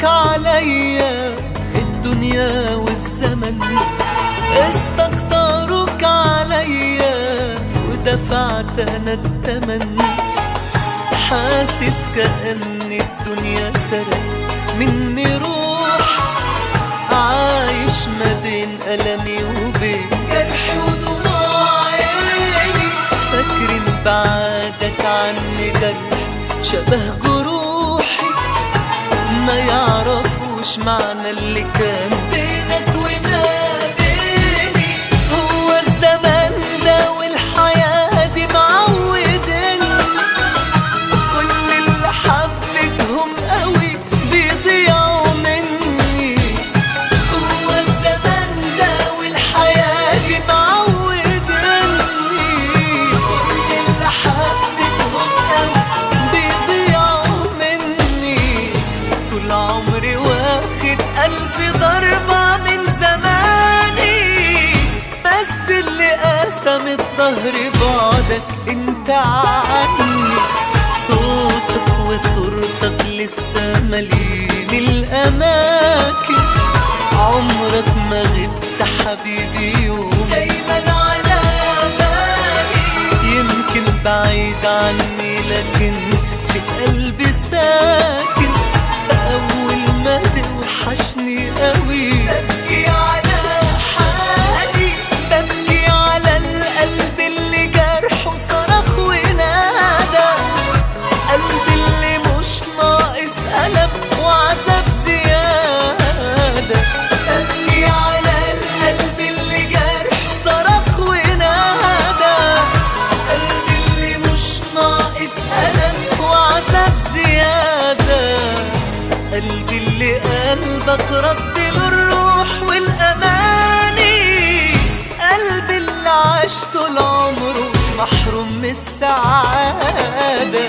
عليا الدنيا والزمن استكتروك عليا ودفعت انا التمن حاسس كأن الدنيا سرق مني روح عايش ما بين ألمي وبين جرحي ودموع عيني فاكر إن بعدك عني جرح شبه جروحي ما يعرفوش معنى اللي كان بينك وما بيني هو الزمن ده والحياة دي معودني كل اللي حبيتهم قوي بيضيعوا مني هو الزمن ده والحياة دي معودني كل اللي حبيتهم قوي بيضيعوا مني طول عمري واخد ألف ضربة من زماني بس اللي قسم الظهر بعدك انت عني صوتك وصورتك لسه مليين الأماكن عمرك ما غبت حبيبي يوم دايما على بالي يمكن بعيد عني لكن في قلبي ساكن أول ما توحشني قوي ببكي على حالي ببكي على القلب اللي جرحه صرخ ونادى قلبي اللي مش ناقص ألم وعذاب زيادة ببكي على القلب اللي جرح صرخ ونادى قلبي اللي مش ناقص ألم وعذاب زيادة قلبي اللي قلبك رد له الروح والأماني قلبي اللي عاش طول عمره محروم من السعادة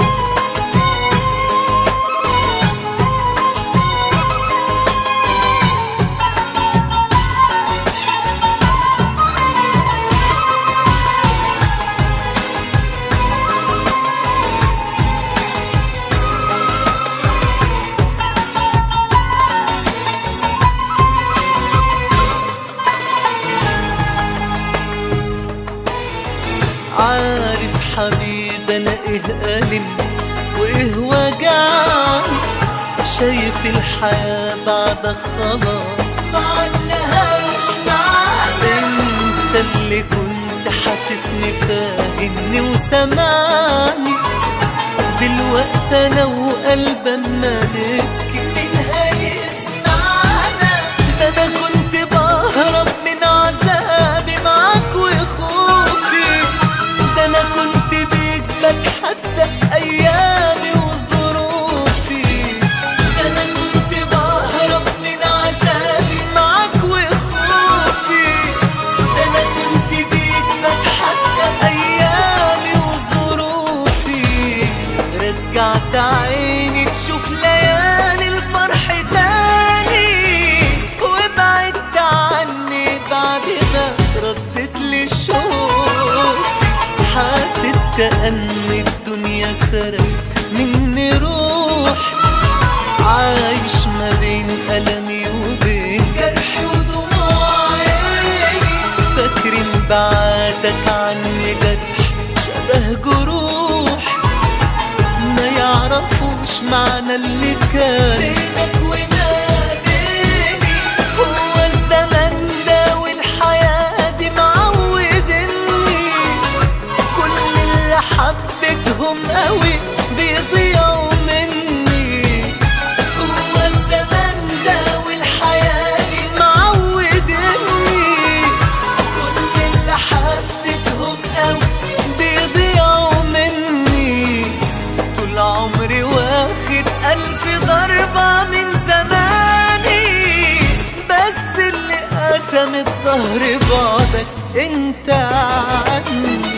عارف حبيب انا ايه ألم وايه وجعني شايف الحياة بعدك خلاص معلهاش معنى انت اللي كنت حاسسني فاهمني وسمعني دلوقتي انا وقلب اما نبكي مين هيسمعنا ده انا كنت بهرب من عذابي معاك وخوفي ده انا كنت بيك بتحدى ايامي وظروفي ده انا كنت بهرب من عذابي معاك وخوفي ده انا كنت بيك بتحدى ايامي وظروفي رجعت عيني تشوف ليالي الفرح تاني وبعدت عني بعد ما ردت لي شوف حاسس كأن الدنيا سرق مني روح عايش ما بين ألمي وبين جرحي ودموعي فاكر إن بعدك عني جرح شبه جروح ما يعرفوش معنى اللي كان بينك وما بيني هو الزمن ده والحياة دي معودني كل اللي حبيتهم قوي بيضيعوا مني هو الزمن ده والحياة دي معودني كل اللي حبيتهم قوي بيضيعوا مني طول عمري واخد ألف ضربة من زماني بس اللي قسم الظهر بعدك انت عني